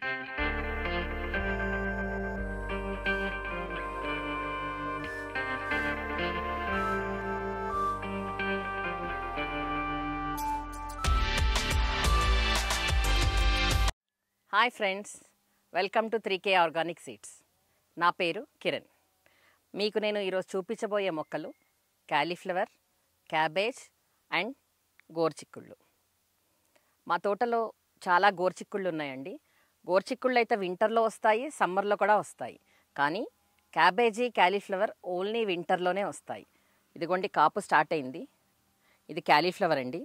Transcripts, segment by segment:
hi friends welcome to three K organic seeds నా పేరు కిరణ్ మీకు నేను ఈరోజు చూపించబోయే మొక్కలు క్యాలీఫ్లవర్ క్యాబేజ్ అండ్ గోర్చిక్కుళ్ళు మా తోటలో చాలా గోర్చిక్కుళ్ళు ఉన్నాయండి గోర్చిక్కుళ్ళు అయితే వింటర్లో వస్తాయి సమ్మర్లో కూడా వస్తాయి కానీ క్యాబేజీ క్యాలీఫ్లవర్ ఓన్లీ వింటర్లోనే వస్తాయి ఇదిగోండి కాపు స్టార్ట్ అయింది ఇది క్యాలీఫ్లవర్ అండి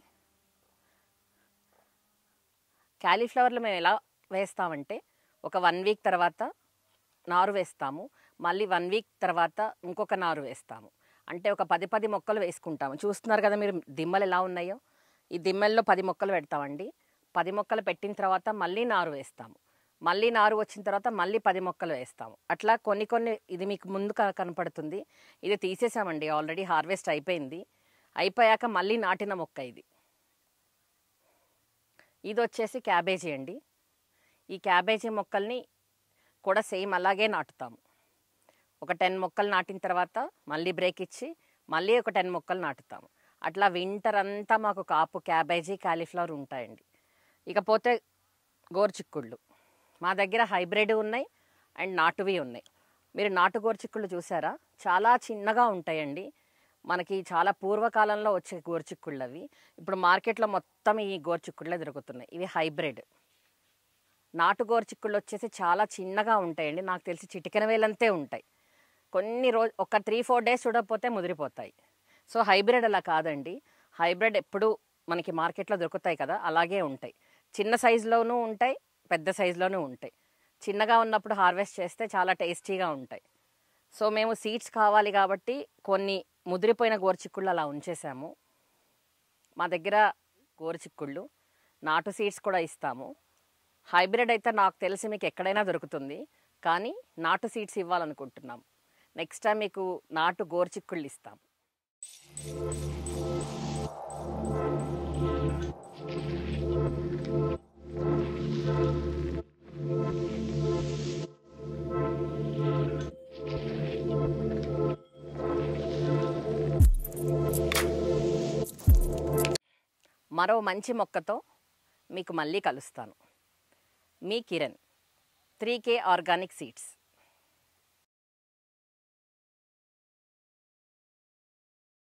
క్యాలీఫ్లవర్లు మేము ఎలా వేస్తామంటే ఒక వన్ వీక్ తర్వాత నారు వేస్తాము మళ్ళీ వన్ వీక్ తర్వాత ఇంకొక నారు వేస్తాము అంటే ఒక పది పది మొక్కలు వేసుకుంటాము చూస్తున్నారు కదా మీరు దిమ్మలు ఎలా ఉన్నాయో ఈ దిమ్మల్లో పది మొక్కలు పెడతామండి పది మొక్కలు పెట్టిన తర్వాత మళ్ళీ నారు వేస్తాము మళ్ళీ నారు వచ్చిన తర్వాత మళ్ళీ పది మొక్కలు వేస్తాము అట్లా కొన్ని కొన్ని ఇది మీకు ముందు క- కనపడుతుంది ఇది తీసేసామండి ఆల్రెడీ హార్వెస్ట్ అయిపోయింది అయిపోయాక మళ్ళీ నాటిన మొక్క ఇది ఇది వచ్చేసి క్యాబేజీ అండి ఈ క్యాబేజీ మొక్కల్ని కూడా సేమ్ అలాగే నాటుతాము ఒక టెన్ మొక్కలు నాటిన తర్వాత మళ్ళీ బ్రేక్ ఇచ్చి మళ్ళీ ఒక టెన్ మొక్కలు నాటుతాము అట్లా వింటర్ అంతా మాకు కాపు క్యాబేజీ కాలీఫ్లవర్ ఉంటాయండి ఇకపోతే గోరుచిక్కుళ్ళు మా దగ్గర హైబ్రిడ్ ఉన్నాయి అండ్ నాటువి ఉన్నాయి మీరు నాటు గోరుచిక్కుళ్ళు చూసారా చాలా చిన్నగా ఉంటాయండి మనకి చాలా పూర్వకాలంలో వచ్చే గోరుచిక్కుళ్ళు అవి ఇప్పుడు మార్కెట్లో మొత్తం ఈ గోరుచిక్కుళ్ళే దొరుకుతున్నాయి ఇవి హైబ్రిడ్ నాటు గోరుచిక్కుళ్ళు వచ్చేసి చాలా చిన్నగా ఉంటాయండి నాకు తెలిసి చిటికెన వేలంతే ఉంటాయి కొన్ని రోజు ఒక త్రీ ఫోర్ డేస్ చూడకపోతే ముదిరిపోతాయి సో హైబ్రిడ్ అలా కాదండి హైబ్రిడ్ ఎప్పుడు మనకి మార్కెట్లో దొరుకుతాయి కదా అలాగే ఉంటాయి చిన్న సైజులోనూ ఉంటాయి పెద్ద సైజులోనూ ఉంటాయి చిన్నగా ఉన్నప్పుడు హార్వెస్ట్ చేస్తే చాలా టేస్టీగా ఉంటాయి సో మేము సీడ్స్ కావాలి కాబట్టి కొన్ని ముదిరిపోయిన గోరుచిక్కుళ్ళు అలా ఉంచేసాము మా దగ్గర గోరుచిక్కుళ్ళు నాటు సీడ్స్ కూడా ఇస్తాము హైబ్రిడ్ అయితే నాకు తెలిసి మీకు ఎక్కడైనా దొరుకుతుంది కానీ నాటు సీడ్స్ ఇవ్వాలనుకుంటున్నాం నెక్స్ట్ టైం మీకు నాటు గోరుచిక్కుళ్ళు ఇస్తాం మరో మంచి మొక్కతో మీకు మళ్ళీ కలుస్తాను మీ Kiran three K organic seeds